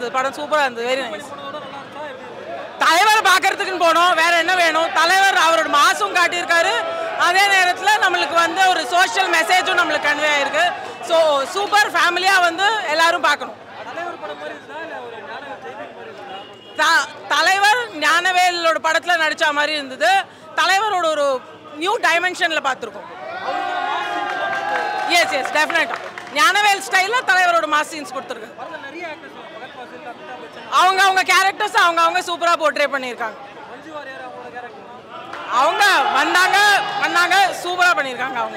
இருந்தது படம் சூப்பராக இருந்தது வெரி நைஸ் தலைவர் பார்க்கறதுக்குன்னு போனோம் வேற என்ன வேணும் தலைவர் அவரோட மாசும் காட்டியிருக்காரு அதே நேரத்தில் நம்மளுக்கு வந்து ஒரு சோஷியல் மெசேஜும் நம்மளுக்கு கன்வே ஆயிருக்கு ஸோ சூப்பர் ஃபேமிலியாக வந்து எல்லாரும் பார்க்கணும் த- தலைவர் ஞானவேலோட படத்தில் நடித்த மாதிரி இருந்தது தலைவரோட ஒரு நியூ டைமென்ஷனில் பார்த்துருக்கோம் எஸ் எஸ் டெஃபினட்டாக ஞானவேல் ஸ்டைலில் தலைவரோட மாஸ் சீன்ஸ் கொடுத்துருக்கு அவங்க அவங்க கேரக்டர்ஸ் அவங்க அவங்க சூப்பராக போர்ட்ரே பண்ணியிருக்காங்க அவங்க வந்தாங்க வந்தாங்க சூப்பராக பண்ணியிருக்காங்க அவங்க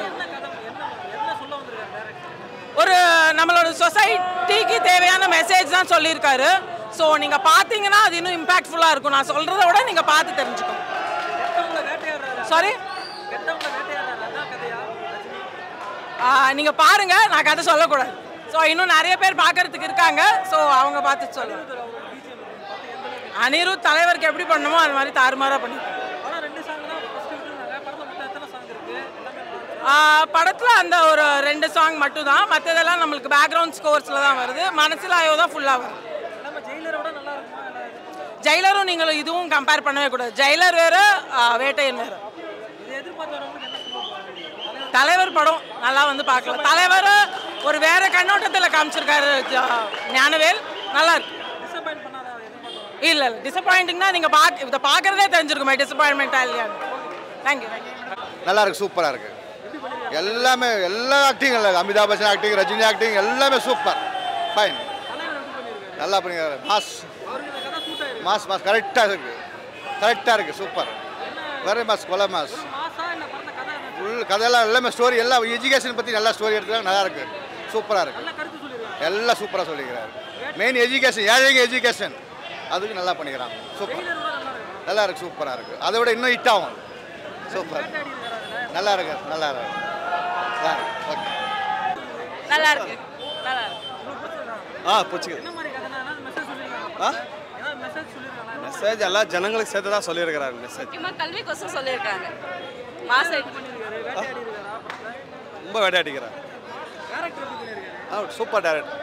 ஒரு நம்மளோட சொசைட்டிக்கு தேவையான மெசேஜ் தான் சொல்லியிருக்காரு ஸோ நீங்கள் பார்த்தீங்கன்னா அது இன்னும் இம்பாக்ட்ஃபுல்லாக இருக்கும் நான் சொல்கிறத விட நீங்கள் பார்த்து தெரிஞ்சுக்கணும் சாரி நீங்கள் பாருங்க நான் கதை சொல்லக்கூடாது ஸோ இன்னும் நிறைய பேர் பார்க்கறதுக்கு இருக்காங்க ஸோ அவங்க பார்த்து சொல்லுவாங்க அனிருத் தலைவருக்கு எப்படி பண்ணணுமோ அது மாதிரி தாறுமாறாக பண்ணி படத்தில் அந்த ஒரு ரெண்டு சாங் மட்டும் தான் மற்றதெல்லாம் நம்மளுக்கு பேக்ரவுண்ட் ஸ்கோர்ஸில் தான் வருது மனசில் ஆயோ தான் ஃபுல்லாக வருது ஜெயிலரும் நீங்கள் இதுவும் கம்பேர் பண்ணவே கூடாது ஜெயிலர் வேறு வேட்டையன் வேறு தலைவர் படம் நல்லா வந்து பார்க்கலாம் தலைவர் ஒரு வேற கண்ணோட்டத்தில் காமிச்சிருக்காரு ஜ- ஞானவேல் நல்லா இருக்கு இல்லை இல்லை டிசப்பாயிண்டிங்னா நீங்கள் பார்க்க இதை பார்க்குறதே தெரிஞ்சிருக்குமே டிசப்பாயின்மெண்ட்டா இல்லையான்னு தேங்க்யூ நல்லா இருக்கு சூப்பராக இருக்கு எல்லாமே எல்லா ஆக்டிங் நல்லா இருக்கு அமிதாப் பச்சன் ஆக்டிங் ரஜினி ஆக்டிங் எல்லாமே சூப்பர் ஃபைன் நல்லா பண்ணிக்கிறாரு மாஸ் மாஸ் மாஸ் கரெக்டாக இருக்கு கரெக்டாக இருக்கு சூப்பர் வெரி மாஸ் கொலை மாஸ் ஃபுல் கதையெல்லாம் எல்லாமே ஸ்டோரி எல்லாம் எஜுகேஷன் பற்றி நல்லா ஸ்டோரி எடுத்துக்கலாம் நல்லா இருக்கு சூப்பராக இருக்கு எல்லாம் சூப்பராக சொல்லிக்கிறாரு மெயின் எஜுகேஷன் ஏழைங்க எஜுகேஷன் அதுக்கு நல்லா பண்ணிக்கிறாங்க சூப்பர் நல்லா இருக்கு சூப்பராக இருக்கு அதை விட இன்னும் ஹிட் ஆகும் சூப்பர் நல்லா இருக்கு நல்லா இருக்கு நல்லா இருக்கு ஓகே நல்லா இருக்கு நல்லா இருக்கு ஆ பிடிச்சிக்குது ஆ மெசேஜ் எல்லாம் ஜனங்களுக்கு சேர்த்து தான் சொல்லியிருக்கிறாரு மெசேஜ் முக்கியமாக கல்விக்கோசம் சொல்லியிருக்காங்க மாசம் ரொம்ப வேட்டையாடிக்கிறார் ஆ சூப்பர் டேரக்டர்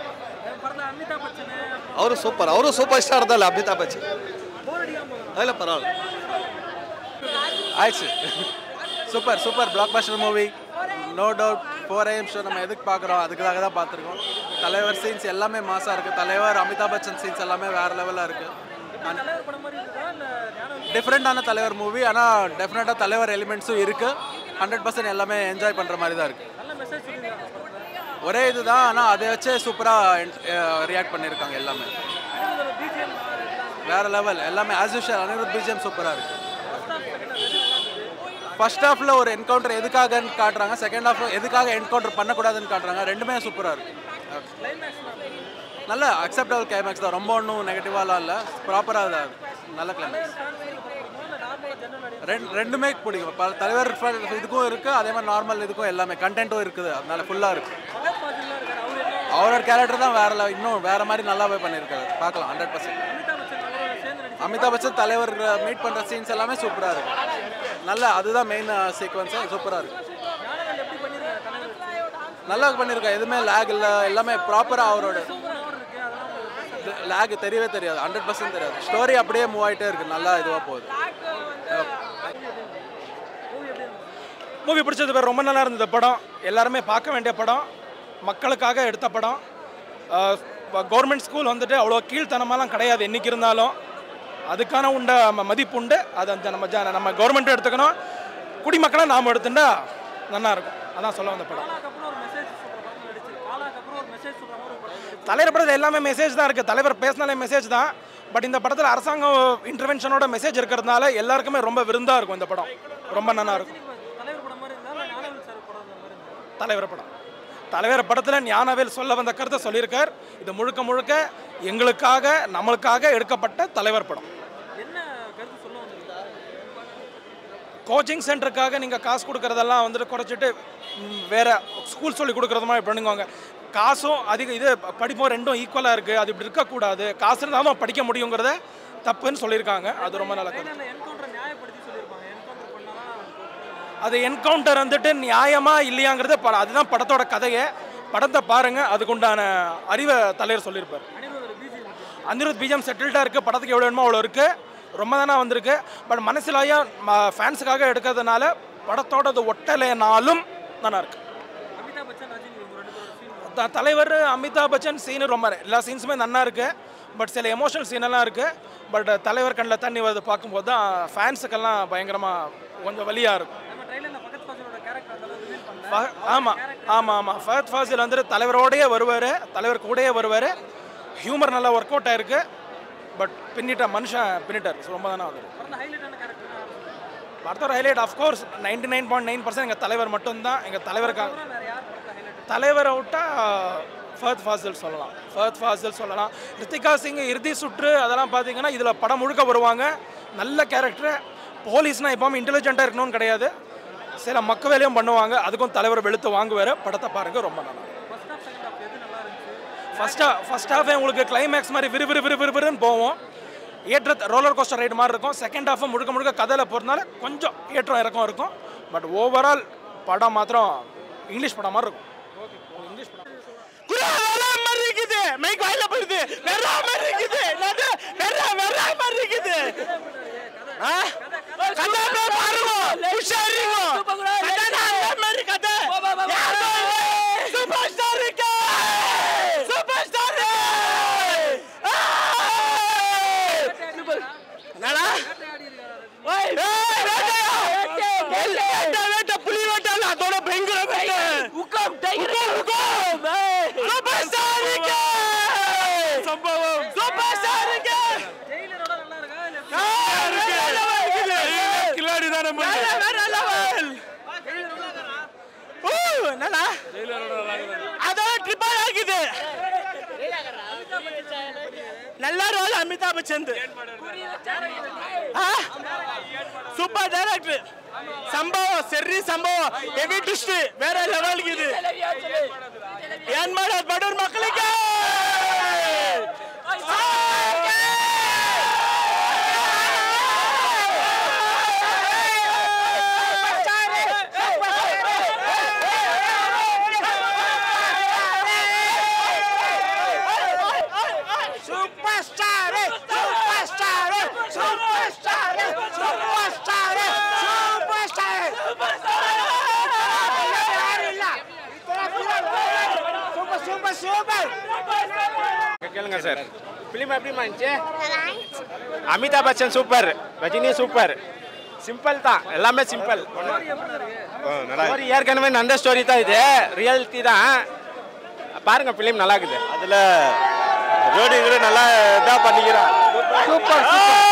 அவரும் சூப்பர் அவரும் சூப்பர் ஸ்டார் தான் இல்லை அமிதாப் பச்சன் அதில் பரவாயில்ல ஆயிடுச்சு super super blockbuster movie no doubt four AM show நம்ம எதுக்கு பார்க்குறோம் அதுக்காக தான் பார்த்துருக்கோம் தலைவர் சீன்ஸ் எல்லாமே மாசாக இருக்குது தலைவர் அமிதாப் பச்சன் சீன்ஸ் எல்லாமே வேறு லெவலில் இருக்குது டிஃப்ரெண்ட்டான தலைவர் மூவி ஆனால் டெஃபினட்டாக தலைவர் எலிமெண்ட்ஸும் இருக்குது ஹண்ட்ரட் பர்சன்ட் எல்லாமே என்ஜாய் பண்ணுற மாதிரி தான் இருக்குது ஒரே இதுதான் ஆனால் அதை வச்சே சூப்பராக ரியாக்ட் பண்ணியிருக்காங்க எல்லாமே வேற லெவல் எல்லாமே ஆஸ் யூஷுவல் அனிருத் பிஜிஎம் சூப்பராக இருக்கு ஃபர்ஸ்ட் ஹாஃப்ல ஒரு என்கவுண்டர் எதுக்காகன்னு காட்டுறாங்க செகண்ட் ஹாஃப் எதுக்காக என்கவுண்டர் பண்ணக்கூடாதுன்னு காட்டுறாங்க ரெண்டுமே சூப்பராக இருக்கு நல்ல அக்செப்டபிள் கிளைமேக்ஸ் தான் ரொம்ப ஒன்றும் நெகட்டிவாலாம் இல்லை ப்ராப்பராக தான் இருக்கு. நல்ல கிளைமேக்ஸ் ரெண்டு ரெண்டுமே பிடிக்கும் பல தலைவர் ஃப- இதுக்கும் இருக்குது அதே மாதிரி நார்மல் இதுக்கும் எல்லாமே கண்டென்ட்டும் இருக்குது அதனால ஃபுல்லாக இருக்கு அவரோட கேரக்டர் தான் வேற level. இன்னும் வேற மாதிரி நல்லாவே பண்ணியிருக்காரு பார்க்கலாம் ஹண்ட்ரட் பர்சன்ட் அமிதாப் பச்சன் தலைவர் மீட் பண்ணுற சீன்ஸ் எல்லாமே சூப்பராக இருக்கு நல்ல அதுதான் மெயின் சீக்வன்ஸு சூப்பராக இருக்கு நல்லா பண்ணியிருக்கா எதுவுமே லேக் இல்லை எல்லாமே ப்ராப்பராக அவரோட லேக் தெரியவே தெரியாது ஹண்ட்ரட் பர்சன்ட் தெரியாது ஸ்டோரி அப்படியே மூவ் ஆகிட்டே இருக்கு நல்லா இதுவாக போகுது மூவி பிடிச்சது பேர் ரொம்ப நல்லா இருந்தது படம் எல்லாருமே பார்க்க வேண்டிய படம் மக்களுக்காக எடுத்த படம் கவர்மெண்ட் ஸ்கூல் வந்துட்டு அவ்வளோ கீழ்த்தனமாலாம் கிடையாது என்னைக்கு இருந்தாலும் அதுக்கான உண்ட ம- மதிப்பு உண்டு அதை அந்த நம்ம ஜ- நம்ம கவர்மெண்ட்டும் எடுத்துக்கணும் குடிமக்களை நாம் எடுத்துட்டா நல்லா இருக்கும் அதான் சொல்ல வந்த படம் தலைவர் படத்தில் எல்லாமே மெசேஜ் தான் இருக்குது தலைவர் பேசினாலே மெசேஜ் தான் பட் இந்த படத்தில் அரசாங்கம் இன்டர்வென்ஷனோட மெசேஜ் இருக்கிறதுனால எல்லாருக்குமே ரொம்ப விருந்தாக இருக்கும் இந்த படம் ரொம்ப நல்லா இருக்கும் தலைவர் படம் தலைவர் படத்தில் ஞானவேல் சொல்ல வந்த கருத்தை சொல்லியிருக்கார் இது முழுக்க முழுக்க எங்களுக்காக நம்மளுக்காக எடுக்கப்பட்ட தலைவர் படம் கோச்சிங் சென்டருக்காக நீங்கள் காசு கொடுக்கறதெல்லாம் வந்துட்டு குறைச்சிட்டு ம், வேற ஸ்கூல் சொல்லி கொடுக்குறது மாதிரி பண்ணுங்க காசும் அதிக இது படிப்பும் ரெண்டும் ஈக்குவலாக இருக்குது அது இப்படி இருக்கக்கூடாது காசு இருந்தாலும் படிக்க முடியுங்கிறத தப்புன்னு சொல்லியிருக்காங்க அது ரொம்ப நல்ல கருத்து அது என்கவுண்டர் வந்துட்டு நியாயமா இல்லையாங்கிறது ப- அதுதான் படத்தோட கதையை படத்தை பாருங்க அதுக்குண்டான அறிவை தலைவர் சொல்லியிருப்பார் அனிருத் பிஜிஎம் செட்டில்டாக இருக்குது படத்துக்கு எவ்வளோ வேணுமோ அவ்வளோ இருக்குது ரொம்ப தானே வந்திருக்கு பட் மனசிலாயா ஃபேன்ஸுக்காக எடுக்கிறதுனால படத்தோட அது ஒட்டலைனாலும் நல்லா இருக்கு த- தலைவர் அமிதாப் பச்சன் சீனு ரொம்ப எல்லா சீன்ஸுமே நல்லா இருக்கு பட் சில எமோஷனல் சீனெல்லாம் இருக்கு பட் தலைவர் கண்ணில் தண்ணி வருது பார்க்கும்போது தான் ஃபேன்ஸுக்கெல்லாம் பயங்கரமாக கொஞ்சம் வலியாக இருக்கும் ஃப- ஆமா ஆமா ஆமா ஃபஹத் ஃபாசில் வந்துட்டு தலைவரோடயே வருவார் தலைவர் கூடயே வருவார் ஹியூமர் நல்லா ஒர்க் அவுட் ஆயிருக்கு பட் பின்னிட்ட மனுஷன் பின்னிட்டார் So, ரொம்ப தானே வந்து படத்தோட highlight of course ninety nine point nine percent எங்கள் தலைவர் மட்டும்தான் எங்கள் தலைவருக்காக தலைவரை விட்டா ஃபஹத் ஃபாசில் சொல்லலாம் ஃபஹத் ஃபாசில் சொல்லலாம் ரித்திகா சிங் இறுதி சுற்று அதெல்லாம் பார்த்தீங்கன்னா இதில் படம் முழுக்க வருவாங்க நல்ல கேரக்டர் போலீஸ்னால் எப்போவுமே இன்டெலிஜென்ட்டாக இருக்கணும்னு கிடையாது சில மக்க வேலையும் பண்ணுவாங்க அதுக்கும் தலைவர் வெளுத்து வாங்குவார் படத்தை பாருங்க ரொம்ப நல்லா ஃபர்ஸ்ட் ஃபர்ஸ்ட் ஹாஃபே உங்களுக்கு கிளைமேக்ஸ் மாதிரி விறு விறு விறு விறு விறுன்னு போவோம் ஏற்ற ரோலர் கோஸ்டர் ரைடு மாதிரி இருக்கும் செகண்ட் ஹாஃப் முழுக்க முழுக்க கதையில் போகிறதுனால கொஞ்சம் ஏற்றம் இறக்கம் இருக்கும் பட் ஓவரால் படம் மாத்திரம் இங்கிலீஷ் படம் மாதிரி இருக்கும் இங்கிலீஷ் படம் இருக்குது மைக் வாயில போயிடுது வெற மாதிரி இருக்குது என்னது வெற வெற மாதிரி இருக்குது ஆ? கதை போய் பாருங்க உஷாரிங்க கதை நல்ல மாதிரி கதை சூப்பர் ஸ்டார் இருக்கு சூப்பர் ஸ்டார் என்னடா ஓய் வேட்டை வேட்டை புலி வேட்டை அதோட பயங்கர வேட்டை உக்கம் டைகர் உக்கம் சூப்பர் ஸ்டார் இருக்கு சம்பவம் சூப்பர் ஸ்டார் இருக்கு கில்லாடி தானே வேற லெவல் ஓ என்னடா அதோட ட்ரிபிள் ஆகுது நல்ல role Amitabh Bachchan super director சம்பவம் செர்ரி சம்பவம் ஹெவி ட்விஸ்ட் வேற லெவலுக்கு இது ಏನ್ ಮಾಡೋದು ಬಡವ್ರ ಮಕ್ಕಳಿಗೆ super star super star super star super star super star ಯಾರಿಲ್ಲ சூப்பர் சூப்பர் சூப்பர் கேளுங்க சார் ஃபிலிம் எப்படி இருந்துச்சு Amitabh Bachchan super Rajini super simple தான் எல்லாமே சிம்பிள் ஸ்டோரி ஏற்கனவே நல்ல ஸ்டோரி தான் இது ரியாலிட்டி தான் பாருங்க ஃபிலிம் நல்லா இருக்குது அதில் ஜோடி கூட நல்லா இதாக பண்ணிக்கிறான் சூப்பர்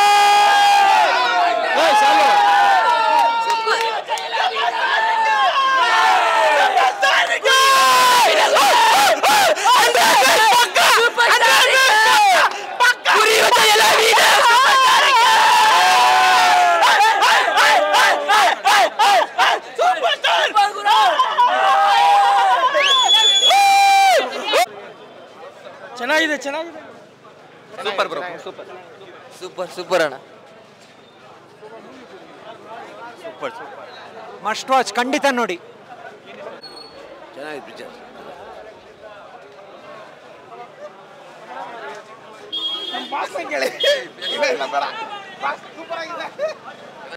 ಚೆನ್ನಾಗಿದೆ ಚೆನ್ನಾಗಿದೆ super bro super super super ಅಣ್ಣ ಮಸ್ಟ್ ವಾಚ್ ಖಂಡಿತ ನೋಡಿ ಚೆನ್ನಾಗಿದೆ ಪಿಕ್ಚರ್ ಸೂಪರ್ ಆಗಿದೆ